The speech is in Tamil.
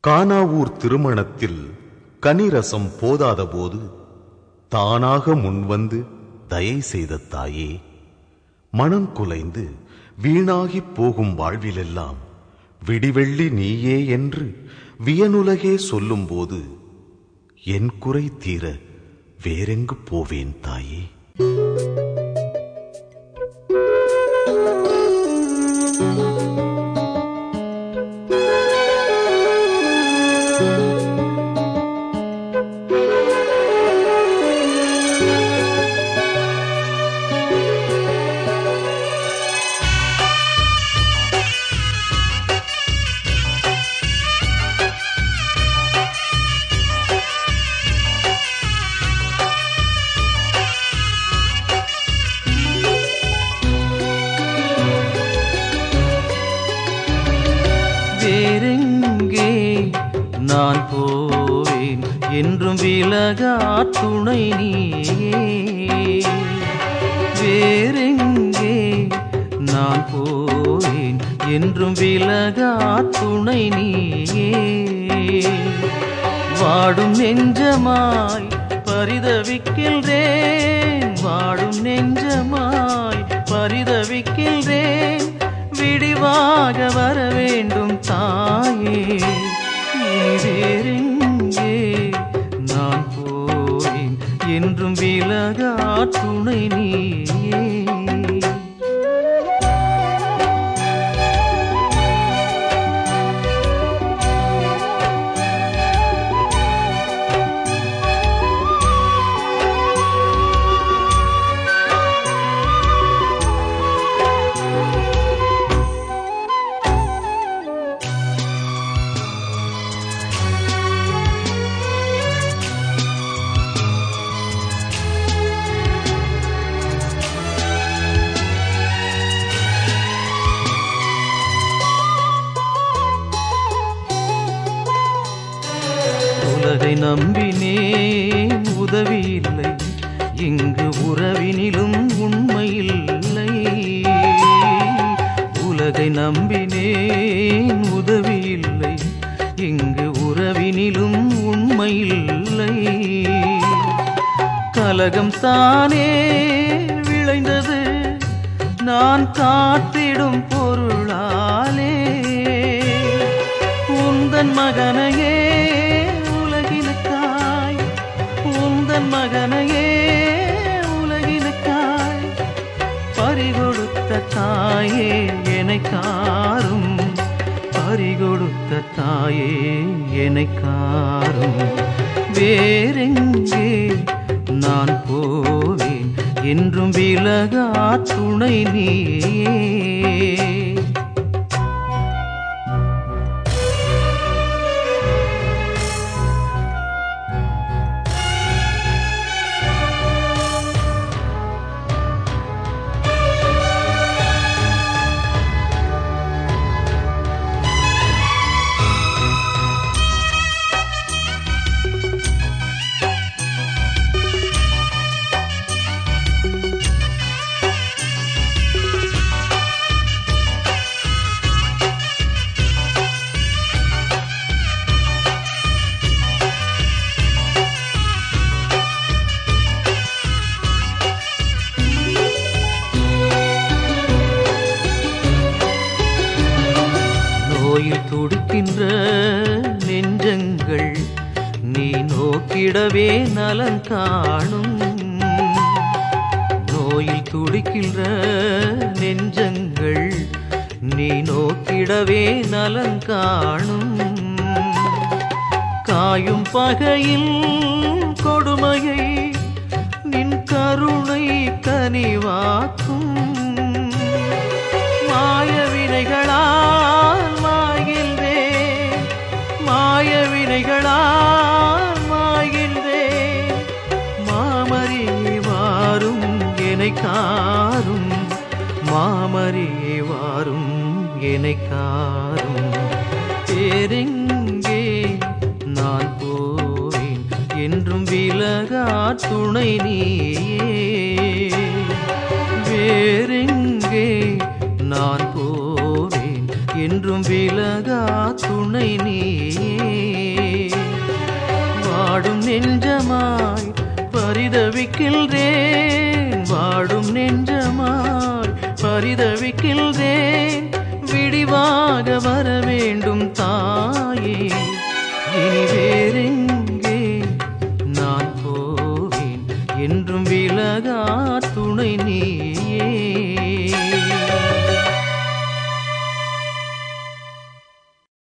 கானாவூர் திருமணத்தில் கனிரசம் போதாதபோது தானாக முன்வந்து தயை செய்த தாயே மனம் குலைந்து வீணாகிப் போகும் வாழ்விலெல்லாம் விடிவெள்ளி நீயே என்று வியனுலகே சொல்லும்போது என் குறை தீர வேறெங்கு போவேன் தாயே வேறெங்கே நான் போவேன் என்றும் விலகா துணை நீயே வேறெங்கே நான் போவேன் என்றும் விலகா துணை நீயே வாடும் நெஞ்சமாய் பரிதவிக்கின்றேன் வாடும் நெஞ்சமாய் பரிதவிக்கின்றேன் விடிவாக வர வேண்டும் தாயே இனி வேறெங்கே நான் போவேன் என்றும் விலகா துணை நீயே உலகை நம்பினேன் உதவி இல்லை இங்கு உறவினிலும் உண்மை இல்லை உலகை நம்பினேன் உதவி இல்லை இங்கு உறவினிலும் உண்மை இல்லை கலகம் தானே விளைந்தது நான் காத்திடும் பொருளாலே உந்தன் மகனையே உலகினுக்காய் உந்தன் மகனையே உலகினுக்காய் பறிகொடுத்த தாயே என்னை காரும் பறிகொடுத்த தாயே என்னை காரும் வேறெங்கே நான் போவேன் என்றும் விலகா துணை நீயே நோயில் துடிக்கின்ற நெஞ்சங்கள் நீ நோக்கிடவே நலன் காணும் நோயில் துடிக்கின்ற நெஞ்சங்கள் நீ நோக்கிடவே நலன் காணும் காயும் பகையில் கொடுமையை நின் கருணை கனிவாக்கும் மாய வினைகளால் மாய்கின்றே மாய வினைகளால் மாய்கின்றே மாமரியே வாரும் என்னை காரும் மாமரியே வாரும் என்னை காரும் பேரெங்கே நான் போவேன் என்றும் விலகா துணை நீயே வேறெங்கே நான் போவேன் என்றும் விலகா துணை நீயே தவிக்கின்றேன் வாடும் நெஞ்சமாய் பரிதவிக்கின்றேன் விடிவாக வர வேண்டும் தாயே இனி வேறெங்கே நான் போவேன் என்றும் விலகா துணை நீயே